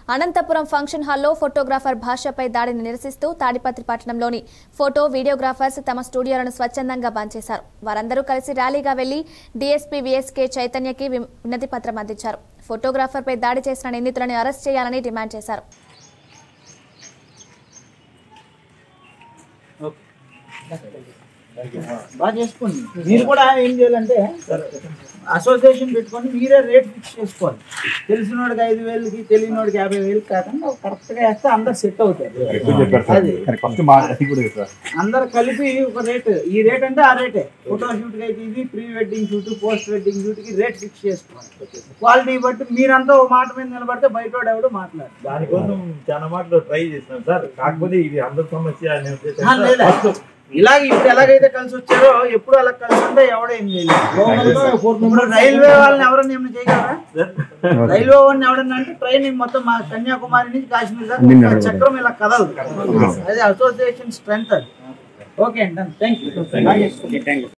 Anantapuram function హాల్లో photographer భాషపై దాడిని నిరసిస్తూ తాడిపత్రి పట్టణంలోని ఫోటో వీడియోగ్రాఫర్స్ తమ స్టూడియోలను స్వచ్ఛందంగా బంద్ చేశారు వారందరూ కలిసి ర్యాలీగా వెళ్లి డీఎస్పీ వీఎస్కే చైతన్యకి వి- వినతి పత్రం అందించారు ఫోటోగ్రాఫర్పై దాడి చేసిన నిందితులను అరెస్ట్ చేయాలని డిమాండ్ చేశారు బాగా చేసుకోండి మీరు కూడా ఏం చేయాలంటే అసోసియేషన్ పెట్టుకొని మీరే రేట్ ఫిక్స్ చేసుకోవాలి తెలిసినోడికి ఐదు వేలకి తెలియనోడికి యాభై వేలకి కాకుండా కరెక్ట్గా వేస్తే అందరు సెట్ అవుతారు అది ఫస్ట్ మా అది కూడా సార్ అందరు కలిపి ఒక రేట్ ఈ రేట్ అంటే ఆ రేటే ఫోటో షూట్కి అయితే ఇది pre wedding shoot post wedding షూట్కి రేట్ ఫిక్స్ చేసుకోవాలి క్వాలిటీ బట్టి మీరంతా ఒక మాట మీద నిలబడితే బయట ఎవడు మాట్లాడు దానికోసం చాలా మాటలు ట్రై చేసినాం సార్ కాకపోతే ఇది అందరి సమస్య అనే ఆ, ఉద్దేశంతో లేదా first ఇలాగ ఇప్పుడు ఎలాగైతే కలిసి వచ్చారో ఎప్పుడు అలా కలిసి ఉంటే ఎవడేం చేయలేదు ఇప్పుడు రైల్వే వాళ్ళని ఎవరైనా ఏమైనా చేయగలరా రైల్వే వాళ్ళని ఎవడన్నా అంటే ట్రైన్ మొత్తం మా కన్యాకుమారి నుంచి కాశ్మీర్ దాకా ఒక చక్రం ఇలా కదలదు అదే అసోసియేషన్ స్ట్రెంత్ అది ఓకే అండి థ్యాంక్ యూ